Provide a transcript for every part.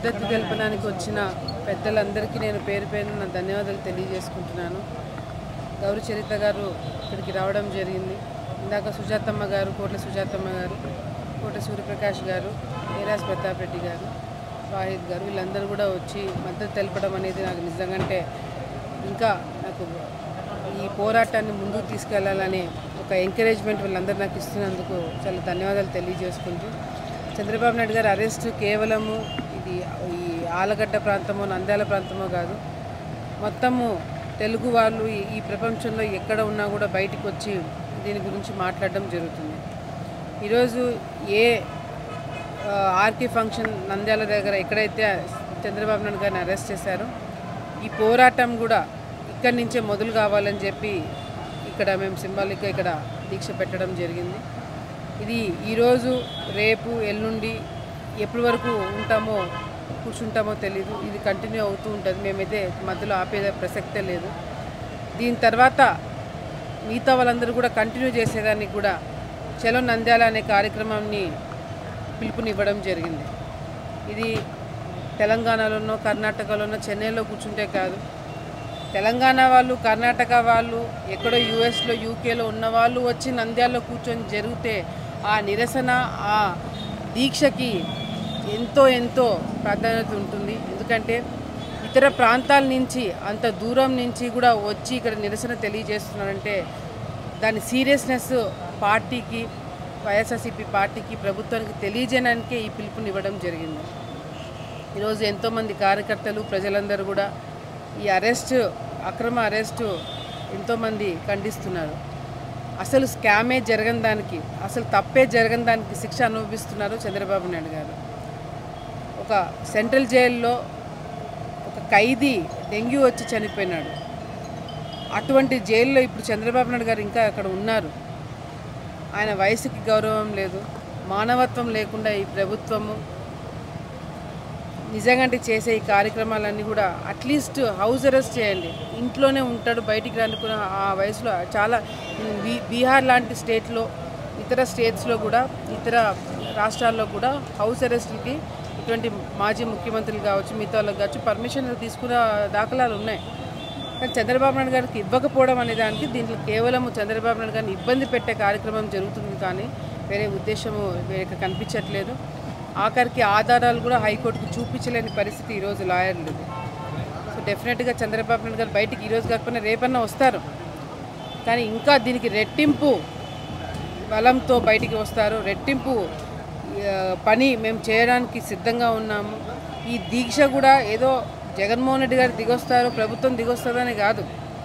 మద్దతు తెలపడానికి వచ్చిన పెద్దలందరికీ నేను పేరు పేరున నా ధన్యవాదాలు తెలియజేసుకుంటున్నాను గౌరీ చరిత గారు ఇక్కడికి రావడం జరిగింది ఇందాక సుజాతమ్మ గారు కోట్ల సుజాతమ్మ గారు కోట సూర్యప్రకాష్ గారు ఏరాజ్ ప్రతాప్ రెడ్డి గారు వాహిద్ గారు వీళ్ళందరూ కూడా వచ్చి మద్దతు తెలపడం అనేది నాకు నిజంగానే ఇంకా నాకు ఈ పోరాటాన్ని ముందుకు తీసుకెళ్లాలనే ఒక ఎంకరేజ్మెంట్ వీళ్ళందరూ నాకు ఇస్తున్నందుకు చాలా ధన్యవాదాలు తెలియజేసుకుంటూ చంద్రబాబు నాయుడు గారి అరెస్ట్ కేవలము ఇది ఈ ఆలగడ్డ ప్రాంతమో నంద్యాల ప్రాంతమో కాదు మొత్తము తెలుగు వాళ్ళు ఈ- ఈ ప్రపంచంలో ఎక్కడ ఉన్నా కూడా బయటికి వచ్చి దీని గురించి మాట్లాడడం జరుగుతుంది ఈరోజు ఏ ఆ, ఆర్కే ఫంక్షన్ నంద్యాల దగ్గర ఎక్కడైతే చంద్రబాబు నాయుడు గారిని అరెస్ట్ చేశారో ఈ పోరాటం కూడా ఇక్కడి నుంచే మొదలు కావాలని చెప్పి ఇక్కడ మేము సింబాలిక్గా ఇక్కడ దీక్ష పెట్టడం జరిగింది ఇది ఈరోజు రేపు ఎల్లుండి ఎప్పటి వరకు ఉంటామో కూర్చుంటామో తెలీదు ఇది కంటిన్యూ అవుతూ ఉంటుంది మేమైతే మధ్యలో ఆపే ప్రసక్తే లేదు దీని తర్వాత మిగతా వాళ్ళందరూ కూడా కంటిన్యూ చేసేదానికి కూడా చలో నంద్యాల అనే కార్యక్రమాన్ని పిలుపునివ్వడం జరిగింది ఇది తెలంగాణలోనో కర్ణాటకలోనో చెన్నైలో కూర్చుంటే కాదు తెలంగాణ వాళ్ళు కర్ణాటక వాళ్ళు ఎక్కడో యూఎస్లో యూకేలో ఉన్న వాళ్ళు వచ్చి నంద్యాలలో కూర్చొని జరిగితే ఆ నిరసన ఆ దీక్షకి ఎంతో ఎంతో ప్రాధాన్యత ఉంటుంది ఎందుకంటే ఇతర ప్రాంతాల నుంచి అంత దూరం నుంచి కూడా వచ్చి ఇక్కడ నిరసన తెలియజేస్తున్నారంటే దాని సీరియస్నెస్ పార్టీకి వైఎస్ఆర్సీపీ పార్టీకి ప్రభుత్వానికి తెలియజేయడానికే ఈ పిలుపునివ్వడం జరిగింది ఈరోజు ఎంతోమంది కార్యకర్తలు ప్రజలందరూ కూడా ఈ అరెస్ట్ అక్రమ అరెస్టు ఎంతోమంది ఖండిస్తున్నారు అసలు స్కామే జరగని దానికి అసలు తప్పే జరగని దానికి శిక్ష అనుభవిస్తున్నారు చంద్రబాబు నాయుడు గారు ఒక సెంట్రల్ జైల్లో ఒక ఖైదీ డెంగ్యూ వచ్చి చనిపోయినాడు అటువంటి జైల్లో ఇప్పుడు చంద్రబాబు నాయుడు గారు ఇంకా అక్కడ ఉన్నారు ఆయన వయసుకి గౌరవం లేదు మానవత్వం లేకుండా ఈ ప్రభుత్వము నిజంగా చేసే ఈ కార్యక్రమాలన్నీ కూడా అట్లీస్ట్ హౌస్ అరెస్ట్ చేయండి ఇంట్లోనే ఉంటాడు బయటికి రానుకున్న ఆ వయసులో చాలా బీ బీహార్ లాంటి స్టేట్లో ఇతర స్టేట్స్లో కూడా ఇతర రాష్ట్రాల్లో కూడా హౌస్ అరెస్ట్లకి ఇటువంటి మాజీ ముఖ్యమంత్రులు కావచ్చు మిగతా వాళ్ళకి కావచ్చు పర్మిషన్ తీసుకున్న దాఖలాలు ఉన్నాయి కానీ చంద్రబాబు నాయుడు గారికి ఇవ్వకపోవడం అనే దానికి దీంట్లో కేవలం చంద్రబాబు నాయుడు గారిని ఇబ్బంది పెట్టే కార్యక్రమం జరుగుతుంది కానీ వేరే ఉద్దేశము వేరే కనిపించట్లేదు ఆఖరికి ఆధారాలు కూడా హైకోర్టుకు చూపించలేని పరిస్థితి ఈరోజు లాయర్లు సో డెఫినెట్గా చంద్రబాబు నాయుడు గారు బయటికి ఈరోజు కాకపోయినా రేపన్నా వస్తారు కానీ ఇంకా దీనికి రెట్టింపు బలంతో బయటికి వస్తారు రెట్టింపు ఆ, పని మేము చేయడానికి సిద్ధంగా ఉన్నాము ఈ దీక్ష కూడా ఏదో జగన్మోహన్ రెడ్డి గారు దిగొస్తారు ప్రభుత్వం దిగొస్తుందని కాదు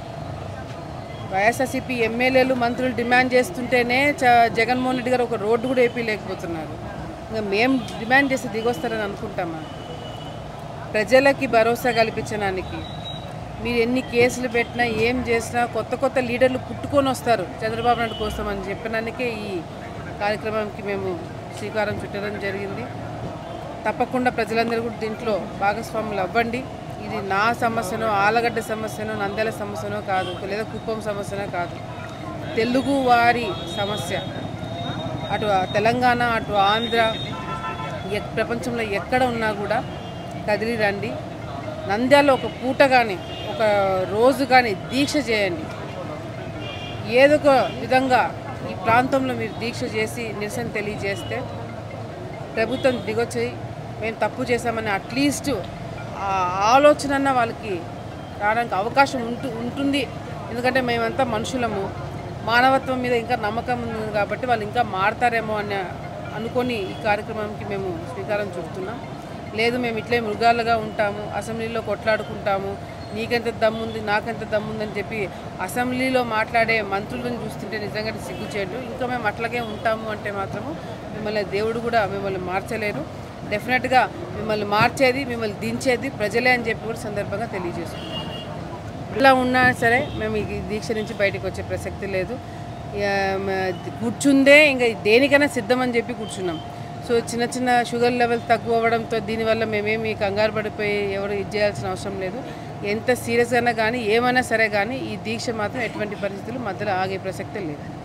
వైఎస్ఆర్సీపీ ఎమ్మెల్యేలు మంత్రులు డిమాండ్ చేస్తుంటేనే చ- జగన్మోహన్ రెడ్డి గారు ఒక రోడ్డు కూడా వేయలేకపోతున్నారు ఇంకా మేము డిమాండ్ చేసి దిగొస్తారని అనుకుంటామా ప్రజలకి భరోసా కల్పించడానికి మీరు ఎన్ని కేసులు పెట్టినా ఏం చేసినా కొత్త కొత్త లీడర్లు పుట్టుకొని వస్తారు చంద్రబాబు నాయుడు కోసం అని చెప్పడానికే ఈ కార్యక్రమానికి మేము శ్రీకారం చుట్టడం జరిగింది తప్పకుండా ప్రజలందరూ కూడా దీంట్లో భాగస్వాములు అవ్వండి ఇది నా సమస్యనో ఆలగడ్డ సమస్యనో నంద్యాల సమస్యనో కాదు లేదా కుప్పం సమస్యనో కాదు తెలుగు వారి సమస్య అటు తెలంగాణ అటు ఆంధ్ర ఎక్- ప్రపంచంలో ఎక్కడ ఉన్నా కూడా కదిలి రండి నంద్యాల ఒక పూట కానీ ఒక రోజు కానీ దీక్ష చేయండి ఏదో ఒక విధంగా ఈ ప్రాంతంలో మీరు దీక్ష చేసి నిరసన తెలియజేస్తే ప్రభుత్వం దిగొచ్చి మేము తప్పు చేశామని అట్లీస్ట్ ఆ ఆలోచన అన్న వాళ్ళకి రావడానికి అవకాశం ఉంటు ఉంటుంది ఎందుకంటే మేమంతా మనుషులము మానవత్వం మీద ఇంకా నమ్మకం ఉంది కాబట్టి వాళ్ళు ఇంకా మారతారేమో అని అనుకొని ఈ కార్యక్రమానికి మేము శ్రీకారం చుడుతున్నాం లేదు మేము ఇట్లే మృగాలుగా ఉంటాము అసెంబ్లీలో కొట్లాడుకుంటాము నీకెంత దమ్ముంది నాకెంత దమ్ముందని చెప్పి అసెంబ్లీలో మాట్లాడే మంత్రులను చూస్తుంటే నిజంగా సిగ్గుచేటు ఇంకా మేము అట్లాగే ఉంటాము అంటే మాత్రము మిమ్మల్ని దేవుడు కూడా మిమ్మల్ని మార్చలేరు డెఫినెట్గా మిమ్మల్ని మార్చేది మిమ్మల్ని దించేది ప్రజలే అని చెప్పి కూడా సందర్భంగా తెలియజేస్తున్నాం ఇలా ఉన్నా సరే మేము ఈ దీక్ష నుంచి బయటకు వచ్చే ప్రసక్తి లేదు ఇక మ- కూర్చుందే ఇంకా దేనికైనా సిద్ధమని చెప్పి కూర్చున్నాం సో చిన్న చిన్న షుగర్ లెవెల్ తక్కువ అవ్వడంతో దీనివల్ల మేమేమి కంగారు పడిపోయి ఎవరు ఇది చేయాల్సిన అవసరం లేదు ఎంత సీరియస్ అయినా కానీ ఏమైనా సరే కానీ ఈ దీక్ష మాత్రం ఎటువంటి పరిస్థితులు మధ్యలో ఆగే ప్రసక్తే లేదు